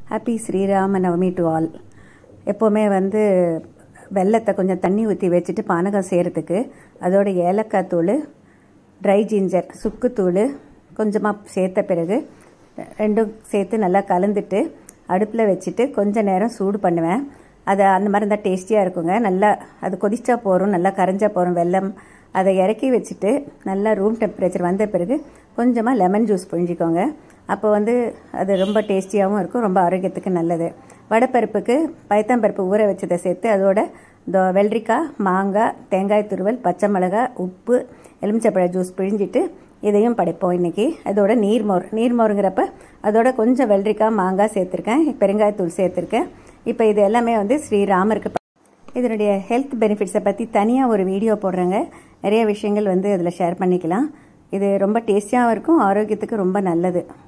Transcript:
happy Sri Rama Navami to எப்போவுமே வந்து வெள்ளத்தை கொஞ்சம் தண்ணி ஊற்றி வச்சுட்டு பானகம் செய்கிறதுக்கு அதோட ஏலக்காய் தூள் ட்ரை ஜிஞ்சர் சுக்குத்தூள் கொஞ்சமாக சேர்த்த பிறகு ரெண்டும் சேர்த்து நல்லா கலந்துட்டு அடுப்பில் வச்சுட்டு கொஞ்ச நேரம் சூடு பண்ணுவேன் அது அந்த மாதிரி இருந்தால் டேஸ்டியாக இருக்குங்க நல்லா அது கொதிச்சா போகிறோம் நல்லா கரைஞ்சா போகிறோம் வெல்லம் அதை இறக்கி வச்சுட்டு நல்லா ரூம் டெம்பரேச்சர் வந்த பிறகு கொஞ்சமாக லெமன் ஜூஸ் புழிஞ்சிக்கோங்க அப்போ வந்து அது ரொம்ப டேஸ்டியாகவும் இருக்கும் ரொம்ப ஆரோக்கியத்துக்கு நல்லது வடைப்பருப்புக்கு பயத்தம்பருப்பு ஊற வச்சதை சேர்த்து அதோட இந்த வெள்ளரிக்காய் மாங்காய் தேங்காய் துருவல் பச்சை மிளகாய் உப்பு எலுமிச்சப்பழ ஜூஸ் பிழிஞ்சிட்டு இதையும் படைப்போம் இன்றைக்கி அதோட நீர்மோர் நீர்மோருங்கிறப்ப அதோட கொஞ்சம் வெள்ளரிக்காய் மாங்காய் சேர்த்துருக்கேன் பெருங்காயத்தூள் சேர்த்துருக்கேன் இப்போ இது எல்லாமே வந்து ஸ்ரீராமருக்கு இதனுடைய ஹெல்த் பெனிஃபிட்ஸை பற்றி தனியாக ஒரு வீடியோ போடுறேங்க நிறைய விஷயங்கள் வந்து அதில் ஷேர் பண்ணிக்கலாம் இது ரொம்ப டேஸ்டியாகவும் இருக்கும் ஆரோக்கியத்துக்கு ரொம்ப நல்லது